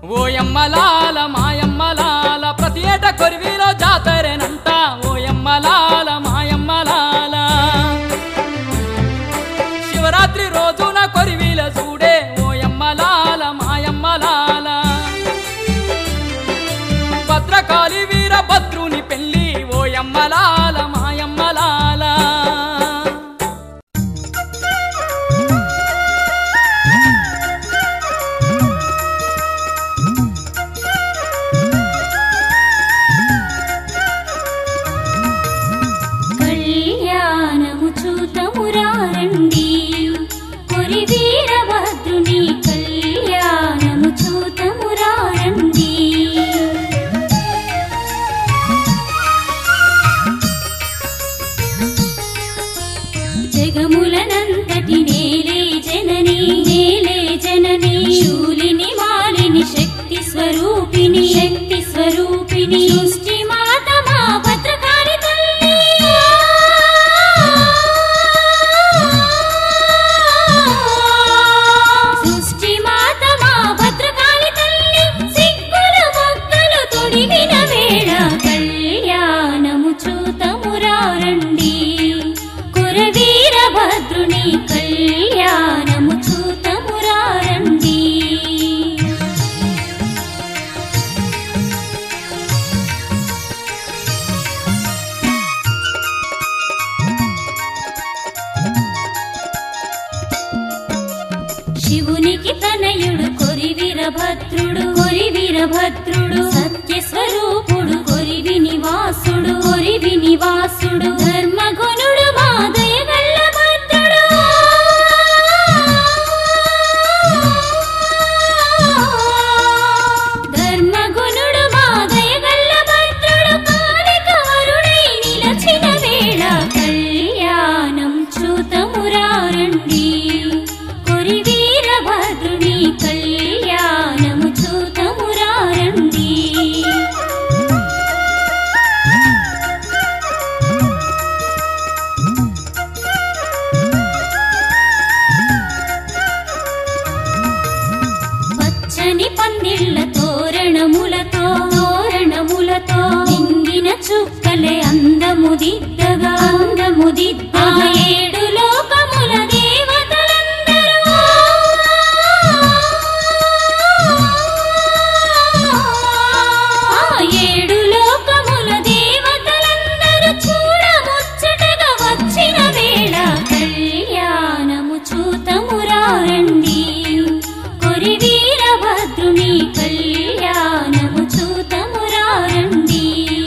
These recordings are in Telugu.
ఓయమ్మలాల మాయమ్మలాల ప్రతి ఏట కొరివిలో జాతరేనంట ఓయమ్మలాల మాయమ్మలాల శివరాత్రి రోజున కొరివిల చూడే ఓయమ్మలాల మాయమ్మలాల భద్రకాళి వీరభద్రుని పెళ్ళి ఓయమ్మలాల మాయమ్మలాల కళ్యాణము చూతమురారండి కొరి వీరభద్రుని కళ్యాణము చూతమురారండి జగములనంతటి నేలే జనని నేలే జనని శూలిని మాలిని శక్తి స్వరూపిణి శక్తి స్వరూపిణి సృష్టి మాత మా భద్రకాళి తల్లి సృష్టి మాత మా భద్రకాళి తల్లి సిగ్గుల మొక్కలు తొడిగిన వేళ కళ్యాణము చూతమురారండి కురవీర భద్రుని కళ్యాణము చూతమురారండి శివునికి తనయుడు కొరి వీరభద్రుడు కొరి వీరభద్రుడు సత్య స్వరూపుడు కొరివి నివాసుడు కొరివి నివాసుడు ధర్మగుణుడు మాదయ గల్ల భద్రుడు ధర్మగుణుడు మాదయ గల్ల భద్రుడు కాలిక వరుడై నిలచిన వేళ కళ్యాణం చూతమురారండి కొరి వీరభద్రుని కళ్యాణము చూతమురారండి పచ్చని పందిళ్ళ తోరణములతో తోరణములతో నిండిన చుక్కలే అందము దిద్దగా అందము దిద్దగా ఏడు లోకముల దేవతలందరూ ఆ ఏడు లోకముల దేవతలందరూ చూడముచ్చటగా వచ్చిన వేళ కళ్యాణము చూతమురారండి కొరి వీరభద్రుని కళ్యాణము చూతమురారండి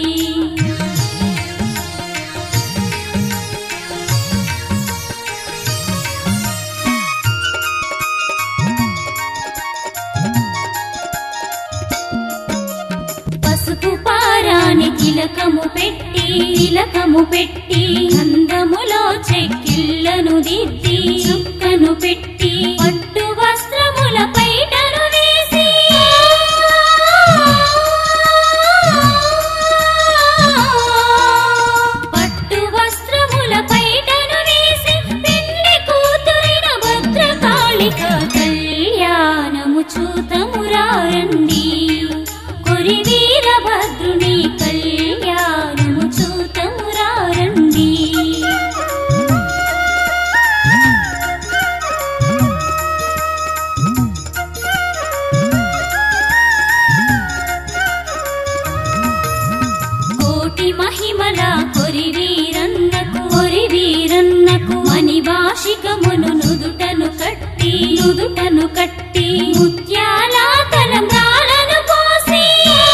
పసుపు పారాని తిలకము పెట్టి తిలకము పెట్టి గంధములో చెక్కిళ్ళను దిద్ది చుక్కను పెట్టి పట్టు వస్త్రముల పైటను వేసి పట్టు వస్త్రముల పైటను వేసి పెళ్లి కూతురిన భద్రకాళిక కళ్యాణము చూతమురారండి కొరి వీరభద్రుని కళ్యాణము చూతమురారండి కోటి మహిమల కొరి వీరన్నకు కొరి వీరన్నకు మణి భాషికమును నుదుటను కట్టి నుదుటను కట్టి ముత్యాల తలంబ్రాలను పోసి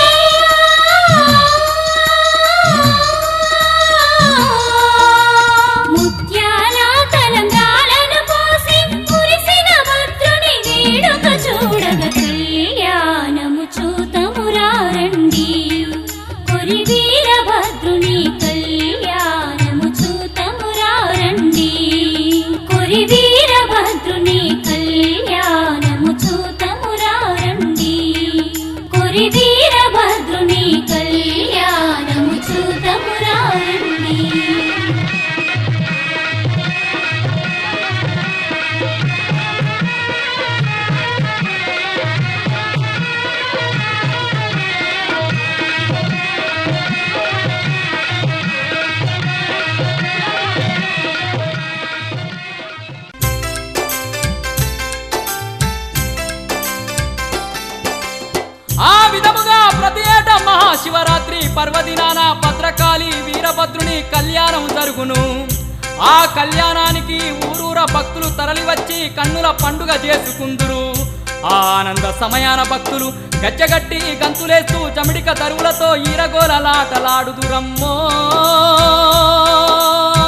ముత్యాల తలంబ్రాలను పోసి కురిసిన భద్రుని వేడుక చూడగ కళ్యాణము చూతమురారండి కొరి వీరభద్రుని కళ్యాణము చూతమురారండి కొరి వీరభద్రుని కళ్యాణము చూతమురారండి కొరి వీరభద్రుని కళ్యాణము చూతమురారండి ఆ మహాశివరాత్రి పర్వదినాన భద్రకాళి వీరభద్రుని కళ్యాణం జరుగును ఆ కళ్యాణానికి ఊరూర భక్తులు తరలివచ్చి కన్నుల పండుగ చేసుకుందురు ఆ ఆనంద సమయాన భక్తులు గజ్జగట్టి గంతులేస్తూ చమిడిక తరువులతో ఈరగోలలాటలాడుదురమ్మో